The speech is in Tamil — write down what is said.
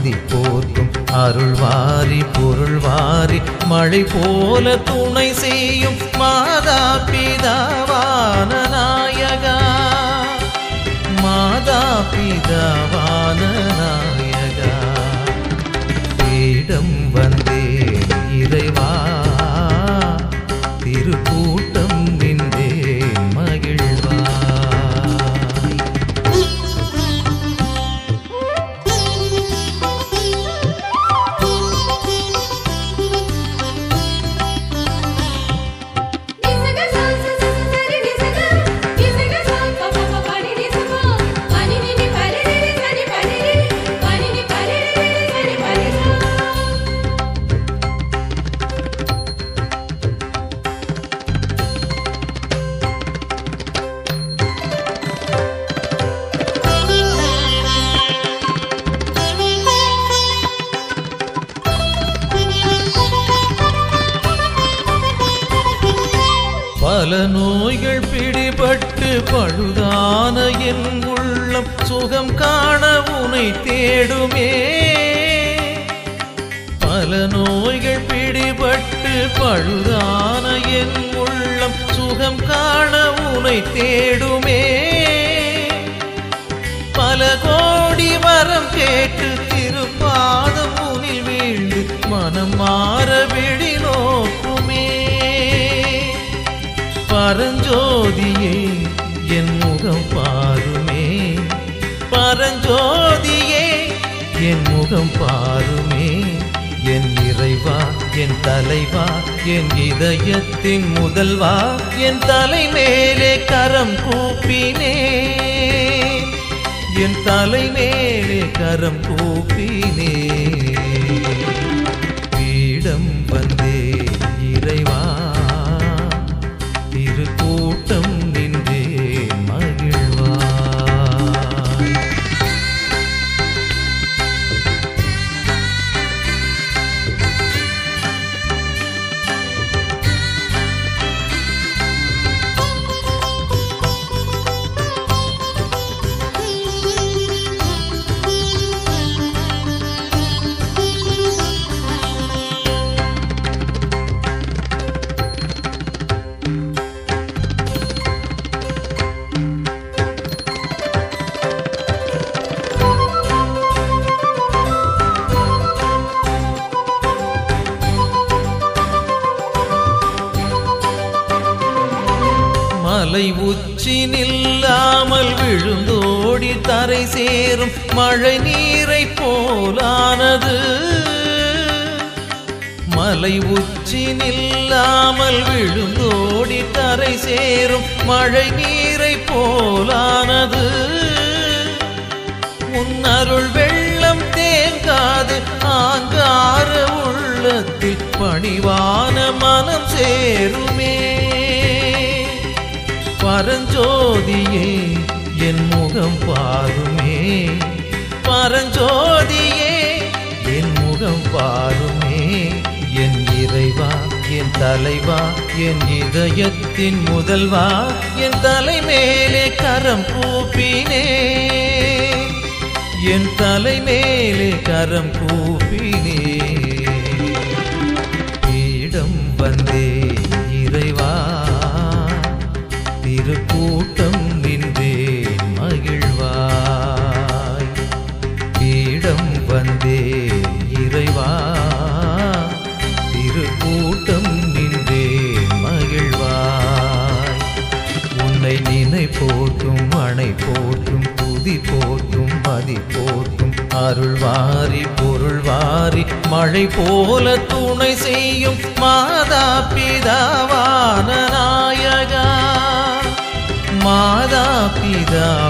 துதி போற்றும் அருள்வாரி பொருள்வாரி மழை போல துணை செய்யும் மாதா பிதாவான நாயகா மாதா பிதாவான நாயகா பீடம் வந்தே இறைவா திருக்கூட்டம் நின்றே மகிழ்வாய் நிசக சா சா சா சா சரி நிசக நிசக சா பா பா பா பா நி நிசக பனி நி நி பரி ரி ரி சரி பரி ரி பனி நி பரி ரி ரி சரி பரி சா பல நோய்கள் பிடிபட்டு பழுதான என் உள்ளம் சுகம் காண உனை தேடுமே பல நோய்கள் பிடிபட்டு பழுதான என் உள்ளம் சுகம் காண உனை தேடுமே பல கோடி வரம் கேட்டு திருப்பாதம் முனில் வீழ்ந்து மனம் மாற விழி நோக்குமே பரஞ்சோதியே என் முகம் பாருமே பரஞ்சோதியே என் முகம் பாருமே என் இறைவா என் தலைவா என் இதயத்தின் முதல்வா என் தலை மேலே கரம் கூப்பினே என் தலை மேலே கரம் கூப்பினே பீடம் வந்தே இறைவா திருக்கூட்டம் நின்றே மகிழ்வாய் மலை உச்சி நில்லாமல் விழுந்தோடி தரை சேரும் மழை நீரை போலானது மலை உச்சி நில்லாமல் விழுந்தோடி தரை சேரும் மழை நீரை போலானது உன் அருள் வெள்ளம் தேங்காது ஆங்கார உள்ளத்தில் பணிவான மனம் சேருமே பரஞ்சோதியே என் முகம் பாருமே பரஞ்சோதியே என் முகம் பாருமே என் இறைவா என் தலைவா என் இதயத்தின் முதல்வா என் தலை மேலே கரம் கூப்பினே என் தலை மேலே கரம் கூப்பினே பீடம் வந்தே இறைவா திருக்கூட்டம் நின்றே மகிழ்வாய் பீடம் வந்தே இறைவா திருக்கூட்டம் நின்றே மகிழ்வாய் உன்னை நினை போற்றும் அணை போற்றும் துதி போற்றும் மதி போற்றும் அருள் வாரி பொருள் வாரி மழை போல துணை செய்யும் மாதா பிதாவான நாயகா மாதா பிதா